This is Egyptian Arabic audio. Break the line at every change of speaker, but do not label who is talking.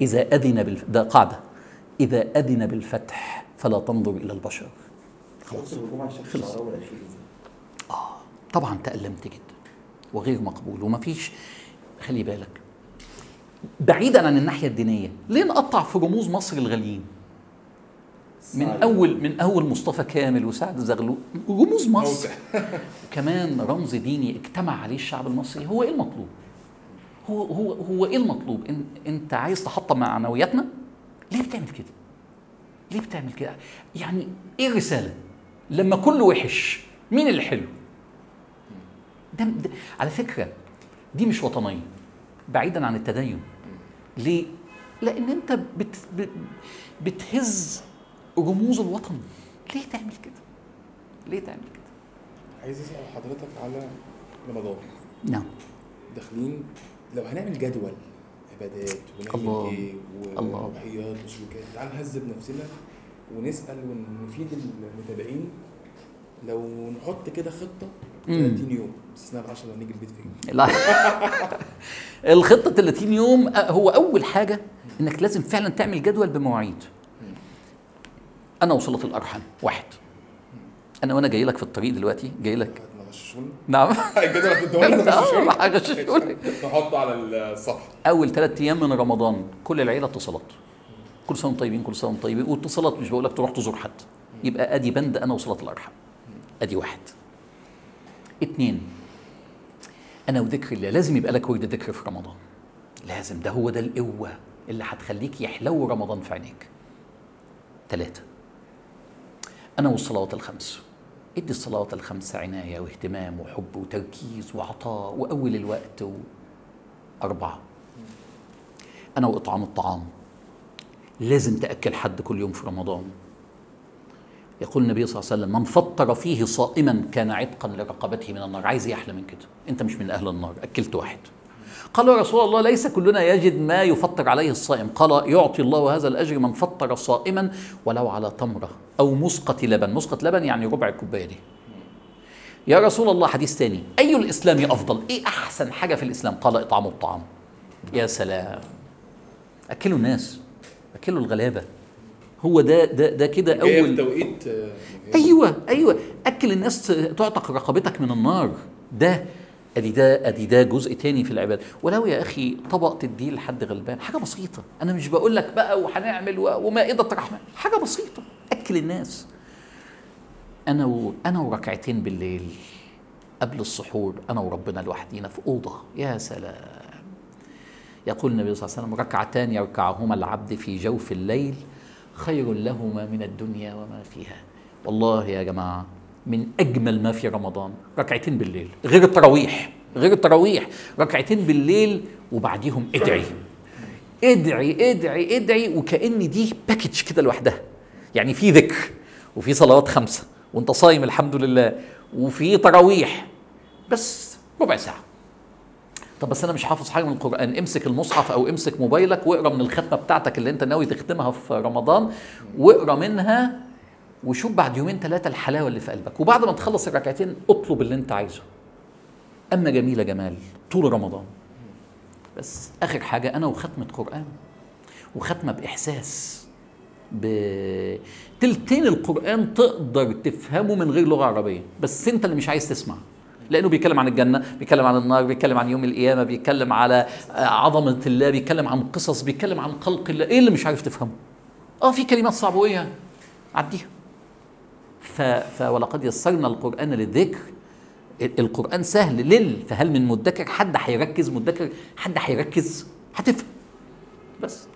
إذا أذن بالف... ده قاعدة إذا أذن بالفتح فلا تنظر إلى البشر
خلاص الجمعه الشيخ الشعراوي الاخير
طبعا تألمت جدا وغير مقبول ومفيش خلي بالك بعيدا عن الناحية الدينية ليه نقطع في رموز مصر الغاليين من
سعد.
أول من أول مصطفى كامل وسعد زغلول رموز مصر
موتى.
كمان رمز ديني اجتمع عليه الشعب المصري هو ايه المطلوب؟ هو هو هو ايه المطلوب؟ إن انت عايز تحطم معنوياتنا؟ ليه بتعمل كده؟ ليه بتعمل كده؟ يعني ايه الرساله؟ لما كله وحش مين اللي حلو؟ ده, ده على فكره دي مش وطنيه بعيدا عن التدين ليه؟ لان انت بت بت بتهز رموز الوطن ليه تعمل كده؟ ليه تعمل كده؟
عايز اسال حضرتك على رمضان
نعم
داخلين لو هنعمل جدول عبادات ونعمل
الله.
ايه
الله.
وروحيات وسلوكيات تعال نهذب نفسنا ونسال ونفيد المتابعين لو نحط كده خطه
مم.
30 يوم استثناء ال 10 لو نيجي البيت فين
لا الخطة 30 يوم أه، هو أول حاجة إنك لازم فعلا تعمل جدول بمواعيد. أنا وصلت الأرحام واحد. أنا وأنا جاي لك في الطريق دلوقتي جاي لك
ما غششونا
نعم
الجدول هتديهولنا
آه،
غششونا
هغششهولك.
نحطه على الصفحه
أول ثلاث أيام من رمضان كل العيلة اتصالات. كل سنة وانتم طيبين كل سنة وانتم طيبين واتصالات مش بقول لك تروح تزور حد. يبقى أدي بند أنا وصلت الأرحام. أدي واحد. اتنين انا وذكر الله لازم يبقى لك ورد ذكر في رمضان لازم ده هو ده القوه اللي هتخليك يحلو رمضان في عينيك ثلاثة أنا والصلوات الخمس ادي الصلوات الخمس عناية واهتمام وحب وتركيز وعطاء وأول الوقت و... أربعة أنا وإطعام الطعام لازم تأكل حد كل يوم في رمضان يقول النبي صلى الله عليه وسلم من فطر فيه صائما كان عتقا لرقبته من النار عايز يحلى من كده انت مش من اهل النار اكلت واحد قال يا رسول الله ليس كلنا يجد ما يفطر عليه الصائم قال يعطي الله هذا الاجر من فطر صائما ولو على تمره او مسقه لبن مسقه لبن يعني ربع الكوبايه دي يا رسول الله حديث ثاني اي الاسلام افضل ايه احسن حاجه في الاسلام قال اطعام الطعام يا سلام اكلوا الناس اكلوا الغلابه هو ده ده ده كده
جايه في
اول
توقيت آه،
ايوه ايوه اكل الناس تعتق رقبتك من النار ده ادي ده ادي ده جزء تاني في العباده ولو يا اخي طبق تديه لحد غلبان حاجه بسيطه انا مش بقول لك بقى وهنعمل و- ومائده رحمه حاجه بسيطه اكل الناس انا و... انا وركعتين بالليل قبل السحور انا وربنا لوحدينا في اوضه يا سلام يقول النبي صلى الله عليه وسلم ركعتان يركعهما العبد في جوف الليل خير لهما من الدنيا وما فيها والله يا جماعه من اجمل ما في رمضان ركعتين بالليل غير التراويح غير التراويح ركعتين بالليل وبعديهم ادعي ادعي ادعي ادعي وكأن دي باكج كده لوحدها يعني في ذكر وفي صلوات خمسه وانت صايم الحمد لله وفي تراويح بس ربع ساعه طب بس انا مش حافظ حاجه من القران امسك المصحف او امسك موبايلك واقرا من الختمه بتاعتك اللي انت ناوي تختمها في رمضان واقرا منها وشوف بعد يومين ثلاثه الحلاوه اللي في قلبك وبعد ما تخلص الركعتين اطلب اللي انت عايزه اما جميله جمال طول رمضان بس اخر حاجه انا وختمه قران وختمه باحساس بتلتين القرآن تقدر تفهمه من غير لغة عربية بس انت اللي مش عايز تسمع لانه بيتكلم عن الجنه بيتكلم عن النار بيتكلم عن يوم القيامه بيتكلم على آه، عظمه الله بيتكلم عن قصص بيتكلم عن خلق الله ايه اللي مش عارف تفهمه اه في كلمات صعبه وايه عديها ف... ف ولقد يسرنا القران للذكر ال- القران سهل لل فهل من مدكر حد هيركز مدكر حد هيركز هتفهم بس